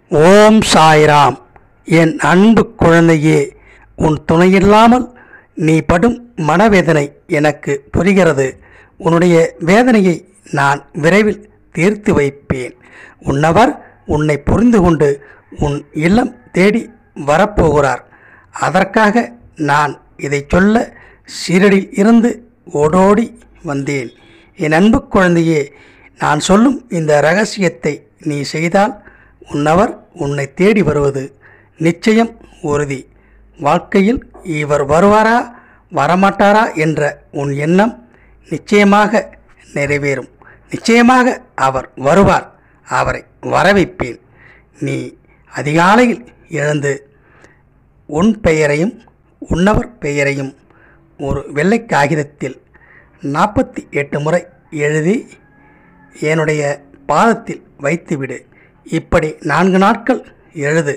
ஓம் சாய்ராம் என் அன்பு குழந்தையே உன் துணையில்லாமல் நீ படும் மனவேதனை எனக்கு புரிகிறது உன்னுடைய வேதனையை நான் விரைவில் தீர்த்து வைப்பேன் உன்னவர் உன்னை புரிந்து கொண்டு உன் இல்லம் தேடி வரப்போகிறார் அதற்காக நான் இதை சொல்ல சீரடியில் இருந்து ஓடோடி வந்தேன் என் அன்பு குழந்தையே நான் சொல்லும் இந்த ரகசியத்தை நீ செய்தால் உன்னவர் உன்னை தேடி வருவது நிச்சயம் உறுதி வாழ்க்கையில் இவர் வருவாரா வரமாட்டாரா என்ற உன் எண்ணம் நிச்சயமாக நிறைவேறும் நிச்சயமாக அவர் வருவார் அவரை வரவைப்பேன் நீ அதிகாலையில் எழுந்து உன் பெயரையும் உன்னவர் பெயரையும் ஒரு வெள்ளை காகிதத்தில் நாற்பத்தி எட்டு முறை எழுதி என்னுடைய பாதத்தில் வைத்துவிடு இப்படி நான்கு நாட்கள் எழுது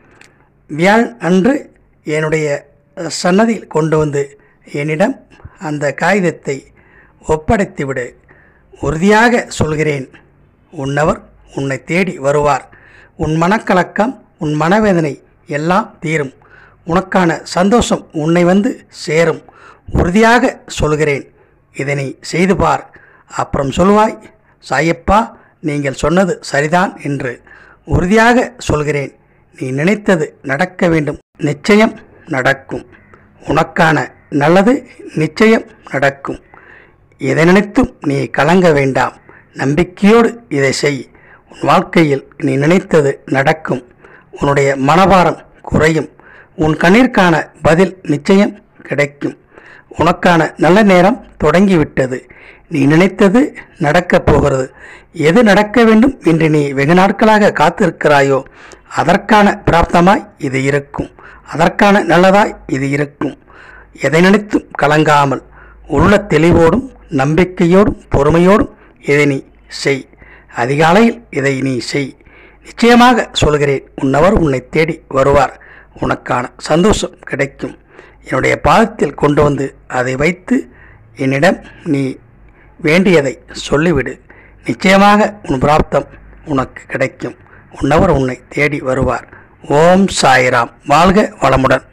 வியாழ் அன்று என்னுடைய சன்னதியில் கொண்டு வந்து என்னிடம் அந்த காகிதத்தை ஒப்படைத்துவிடு உறுதியாக சொல்கிறேன் உன்னவர் உன்னை தேடி வருவார் உன் மனக்கலக்கம் உன் மனவேதனை எல்லாம் தீரும் உனக்கான சந்தோஷம் உன்னை வந்து சேரும் உறுதியாக சொல்கிறேன் இதனை செய்து பார் அப்புறம் சொல்வாய் சாயப்பா நீங்கள் சொன்னது சரிதான் என்று உறுதியாக சொல்கிறேன் நீ நினைத்தது நடக்க வேண்டும் நிச்சயம் நடக்கும் உனக்கான நல்லது நிச்சயம் நடக்கும் எதை நினைத்தும் நீ கலங்க வேண்டாம் நம்பிக்கையோடு இதை செய் உன் வாழ்க்கையில் நீ நினைத்தது நடக்கும் உன்னுடைய மனபாரம் குறையும் உன் கண்ணீருக்கான பதில் நிச்சயம் கிடைக்கும் உனக்கான நல்ல நேரம் தொடங்கிவிட்டது நீ நினைத்தது நடக்கப் போகிறது எது நடக்க வேண்டும் என்று நீ வெகு நாட்களாக காத்திருக்கிறாயோ அதற்கான பிராப்தமாய் இது இருக்கும் அதற்கான நல்லதாய் இது இருக்கும் எதை நினைத்தும் கலங்காமல் உள்ள தெளிவோடும் நம்பிக்கையோடும் பொறுமையோடும் இதை நீ செய் அதிகாலையில் இதை நீ செய் நிச்சயமாக சொல்கிறேன் உன்னவர் உன்னை தேடி வருவார் உனக்கான சந்தோஷம் கிடைக்கும் என்னுடைய பாதத்தில் கொண்டு வந்து அதை வைத்து என்னிடம் நீ வேண்டியதை சொல்லிவிடு நிச்சயமாக உன் பிராப்தம் உனக்கு கிடைக்கும் உன்னவர் உன்னை தேடி வருவார் ஓம் சாய்ராம் வாழ்க வளமுடன்